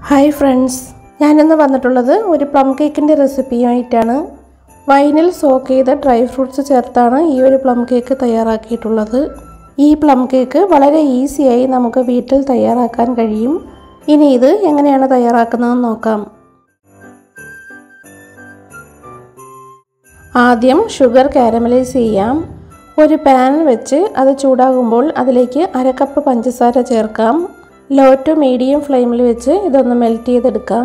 hi friends ഞാനിന്ന് വന്നിട്ടുള്ളത് ഒരു പ്ലം കേക്കിൻ്റെ റെസിപ്പിയുമായിട്ടാണ് വൈനിൽ സോക്ക് ചെയ്ത ഡ്രൈ ഫ്രൂട്ട്സ് ചേർത്താണ് ഈ ഒരു പ്ലം കേക്ക് തയ്യാറാക്കിയിട്ടുള്ളത് ഈ പ്ലം കേക്ക് വളരെ ഈസിയായി നമുക്ക് വീട്ടിൽ തയ്യാറാക്കാൻ കഴിയും ഇനി ഇത് എങ്ങനെയാണ് തയ്യാറാക്കുന്നതെന്ന് നോക്കാം ആദ്യം ഷുഗർ കാരമലൈസ് ചെയ്യാം ഒരു പാൻ വെച്ച് അത് ചൂടാകുമ്പോൾ അതിലേക്ക് അര കപ്പ് പഞ്ചസാര ചേർക്കാം ലോ ടു മീഡിയം ഫ്ലെയിമിൽ വെച്ച് ഇതൊന്ന് മെൽറ്റ് ചെയ്തെടുക്കാം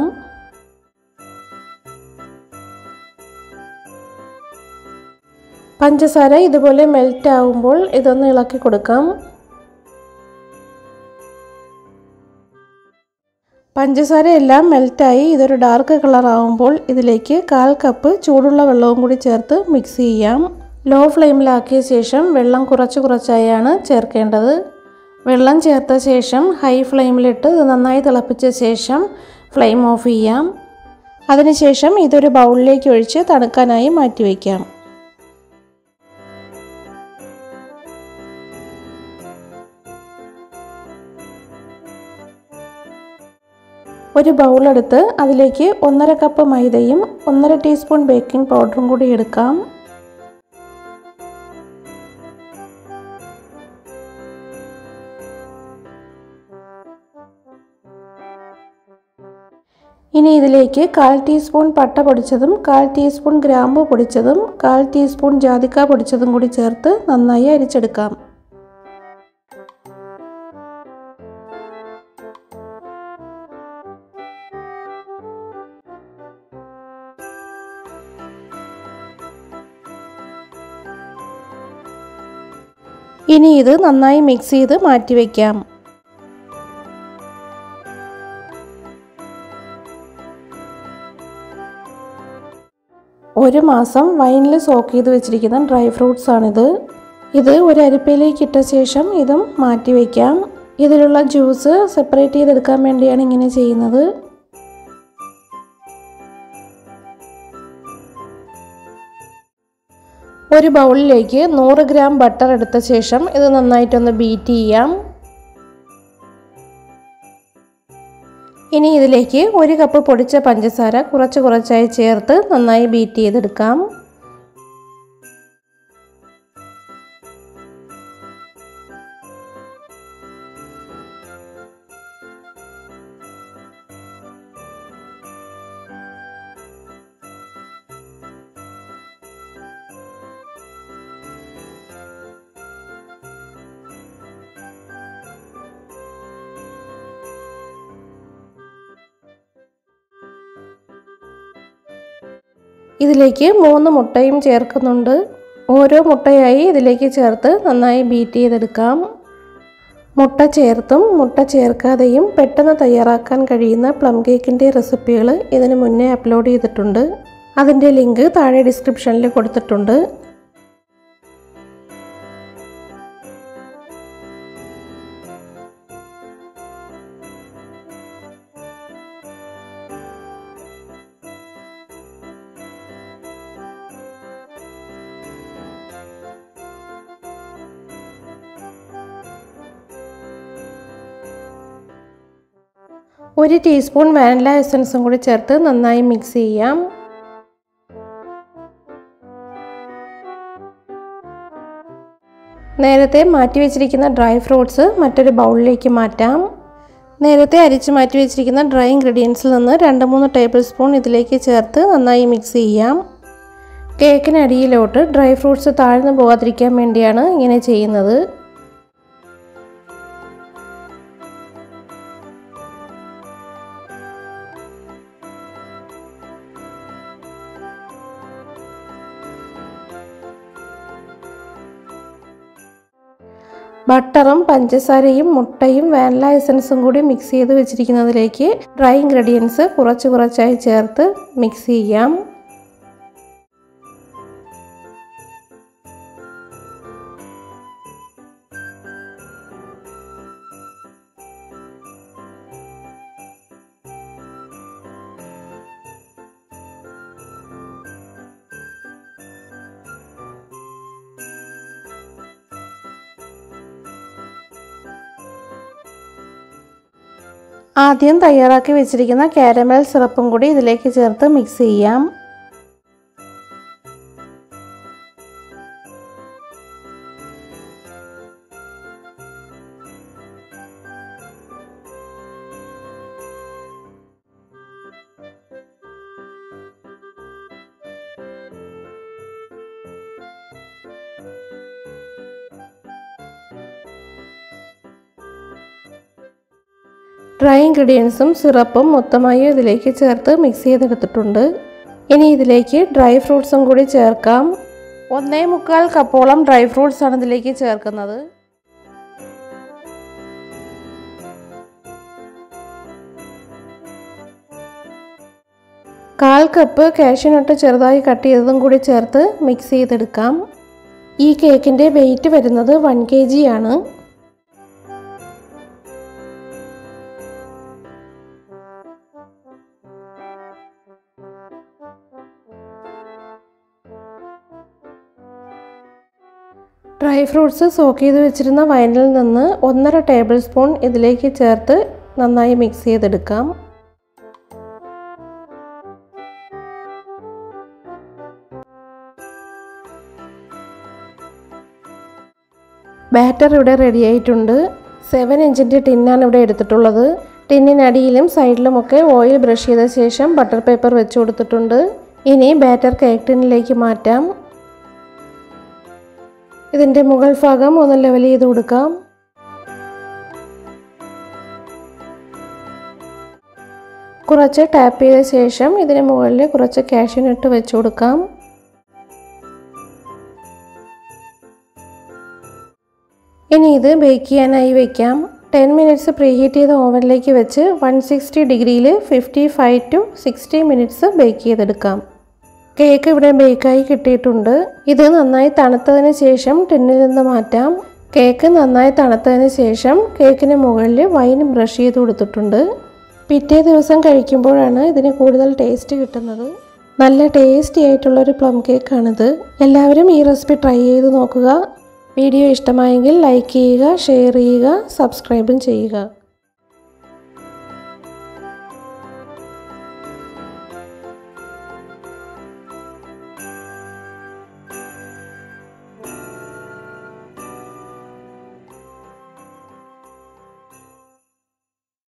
പഞ്ചസാര ഇതുപോലെ മെൽറ്റ് ആകുമ്പോൾ ഇതൊന്ന് ഇളക്കി കൊടുക്കാം പഞ്ചസാര എല്ലാം മെൽറ്റായി ഇതൊരു ഡാർക്ക് കളർ ആകുമ്പോൾ ഇതിലേക്ക് കാൽ കപ്പ് ചൂടുള്ള വെള്ളവും കൂടി ചേർത്ത് മിക്സ് ചെയ്യാം ലോ ഫ്ലെയിമിലാക്കിയ ശേഷം വെള്ളം കുറച്ച് കുറച്ചായാണ് ചേർക്കേണ്ടത് വെള്ളം ചേർത്ത ശേഷം ഹൈ ഫ്ലെയിമിലിട്ട് ഇത് നന്നായി തിളപ്പിച്ച ശേഷം ഫ്ലെയിം ഓഫ് ചെയ്യാം അതിനുശേഷം ഇതൊരു ബൗളിലേക്ക് ഒഴിച്ച് തണുക്കാനായി മാറ്റി വയ്ക്കാം ഒരു ബൗളെടുത്ത് അതിലേക്ക് ഒന്നര കപ്പ് മൈദയും ഒന്നര ടീസ്പൂൺ ബേക്കിംഗ് പൗഡറും കൂടി എടുക്കാം ഇനി ഇതിലേക്ക് കാൽ ടീസ്പൂൺ പട്ട പൊടിച്ചതും കാൽ ടീസ്പൂൺ ഗ്രാമ്പു പൊടിച്ചതും കാൽ ടീസ്പൂൺ ജാതിക്ക പൊടിച്ചതും കൂടി ചേർത്ത് നന്നായി അരിച്ചെടുക്കാം ഇനി ഇത് നന്നായി മിക്സ് ചെയ്ത് മാറ്റി വയ്ക്കാം ഒരു മാസം വൈനിൽ സോക്ക് ചെയ്ത് വെച്ചിരിക്കുന്ന ഡ്രൈ ഫ്രൂട്ട്സ് ആണിത് ഇത് ഒരു അരിപ്പയിലേക്ക് ഇട്ട ശേഷം ഇതും മാറ്റി വയ്ക്കാം ഇതിലുള്ള ജ്യൂസ് സെപ്പറേറ്റ് ചെയ്തെടുക്കാൻ വേണ്ടിയാണ് ഇങ്ങനെ ചെയ്യുന്നത് ഒരു ബൗളിലേക്ക് നൂറ് ഗ്രാം ബട്ടർ എടുത്ത ശേഷം ഇത് നന്നായിട്ടൊന്ന് ബീറ്റ് ചെയ്യാം ഇനി ഇതിലേക്ക് ഒരു കപ്പ് പൊടിച്ച പഞ്ചസാര കുറച്ച് കുറച്ചായി ചേർത്ത് നന്നായി ബീറ്റ് ചെയ്തെടുക്കാം ഇതിലേക്ക് മൂന്ന് മുട്ടയും ചേർക്കുന്നുണ്ട് ഓരോ മുട്ടയായി ഇതിലേക്ക് ചേർത്ത് നന്നായി ബീറ്റ് ചെയ്തെടുക്കാം മുട്ട ചേർത്തും മുട്ട ചേർക്കാതെയും പെട്ടെന്ന് തയ്യാറാക്കാൻ കഴിയുന്ന പ്ലം കേക്കിൻ്റെ റെസിപ്പികൾ ഇതിന് മുന്നേ അപ്ലോഡ് ചെയ്തിട്ടുണ്ട് അതിൻ്റെ ലിങ്ക് താഴെ ഡിസ്ക്രിപ്ഷനിൽ കൊടുത്തിട്ടുണ്ട് ഒരു ടീസ്പൂൺ വാനില എസൻസും കൂടി ചേർത്ത് നന്നായി മിക്സ് ചെയ്യാം നേരത്തെ മാറ്റി വെച്ചിരിക്കുന്ന ഡ്രൈ ഫ്രൂട്ട്സ് മറ്റൊരു ബൗളിലേക്ക് മാറ്റാം നേരത്തെ അരിച്ച് മാറ്റി വെച്ചിരിക്കുന്ന ഡ്രൈ ഇൻഗ്രീഡിയൻസിൽ നിന്ന് രണ്ട് മൂന്ന് ടേബിൾ സ്പൂൺ ഇതിലേക്ക് ചേർത്ത് നന്നായി മിക്സ് ചെയ്യാം കേക്കിനടിയിലോട്ട് ഡ്രൈ ഫ്രൂട്ട്സ് താഴ്ന്നു പോകാതിരിക്കാൻ വേണ്ടിയാണ് ഇങ്ങനെ ചെയ്യുന്നത് ബട്ടറും പഞ്ചസാരയും മുട്ടയും വാനില എസൻസും കൂടി മിക്സ് ചെയ്ത് വെച്ചിരിക്കുന്നതിലേക്ക് ഡ്രൈ ഇൻഗ്രീഡിയൻസ് കുറച്ച് കുറച്ചായി ചേർത്ത് മിക്സ് ചെയ്യാം ആദ്യം തയ്യാറാക്കി വെച്ചിരിക്കുന്ന കാരമൽ സിറപ്പും കൂടി ഇതിലേക്ക് ചേർത്ത് മിക്സ് ചെയ്യാം ഡ്രൈ ഇൻഗ്രീഡിയൻസും സിറപ്പും മൊത്തമായും ഇതിലേക്ക് ചേർത്ത് മിക്സ് ചെയ്തെടുത്തിട്ടുണ്ട് ഇനി ഇതിലേക്ക് ഡ്രൈ ഫ്രൂട്ട്സും കൂടി ചേർക്കാം ഒന്നേ മുക്കാൽ കപ്പോളം ഡ്രൈ ഫ്രൂട്ട്സ് ആണ് ഇതിലേക്ക് ചേർക്കുന്നത് കാൽ കപ്പ് കാഷ്യൂനട്ട് ചെറുതായി കട്ട് ചെയ്തതും കൂടി ചേർത്ത് മിക്സ് ചെയ്തെടുക്കാം ഈ കേക്കിൻ്റെ വെയിറ്റ് വരുന്നത് വൺ കെ ജി ആണ് ഡ്രൈ ഫ്രൂട്ട്സ് സോക്ക് ചെയ്ത് വെച്ചിരുന്ന വൈനിൽ നിന്ന് ഒന്നര ടേബിൾ സ്പൂൺ ഇതിലേക്ക് ചേർത്ത് നന്നായി മിക്സ് ചെയ്തെടുക്കാം ബാറ്റർ ഇവിടെ റെഡി ആയിട്ടുണ്ട് സെവൻ ഇഞ്ചിൻ്റെ ടിന്നാണ് ഇവിടെ എടുത്തിട്ടുള്ളത് ടിന്നിനടിയിലും സൈഡിലുമൊക്കെ ഓയിൽ ബ്രഷ് ചെയ്ത ശേഷം ബട്ടർ പേപ്പർ വെച്ച് കൊടുത്തിട്ടുണ്ട് ഇനി ബാറ്റർ കേക്ക് ടിന്നിലേക്ക് മാറ്റാം ഇതിൻ്റെ മുകൾ ഭാഗം ഒന്ന് ലെവൽ ചെയ്ത് കൊടുക്കാം കുറച്ച് ടാപ്പ് ചെയ്ത ശേഷം ഇതിന് മുകളിൽ കുറച്ച് കാഷ്യൂനട്ട് വെച്ച് കൊടുക്കാം ഇനി ഇത് ബേക്ക് ചെയ്യാനായി വെക്കാം ടെൻ മിനിറ്റ്സ് പ്രീഹീറ്റ് ചെയ്ത ഓവനിലേക്ക് വെച്ച് വൺ സിക്സ്റ്റി ഡിഗ്രിയിൽ fifty five to sixty minutes bake ചെയ്തെടുക്കാം കേക്ക് ഇവിടെ ബേക്കായി കിട്ടിയിട്ടുണ്ട് ഇത് നന്നായി തണുത്തതിന് ശേഷം ടിന്നിൽ നിന്ന് മാറ്റാം കേക്ക് നന്നായി തണുത്തതിന് ശേഷം കേക്കിന് മുകളിൽ വൈൻ ബ്രഷ് ചെയ്ത് കൊടുത്തിട്ടുണ്ട് പിറ്റേ ദിവസം കഴിക്കുമ്പോഴാണ് ഇതിന് കൂടുതൽ ടേസ്റ്റ് കിട്ടുന്നത് നല്ല ടേസ്റ്റി ആയിട്ടുള്ളൊരു പ്ലം കേക്കാണിത് എല്ലാവരും ഈ റെസിപ്പി ട്രൈ ചെയ്ത് നോക്കുക വീഡിയോ ഇഷ്ടമായെങ്കിൽ ലൈക്ക് ചെയ്യുക ഷെയർ ചെയ്യുക സബ്സ്ക്രൈബും ചെയ്യുക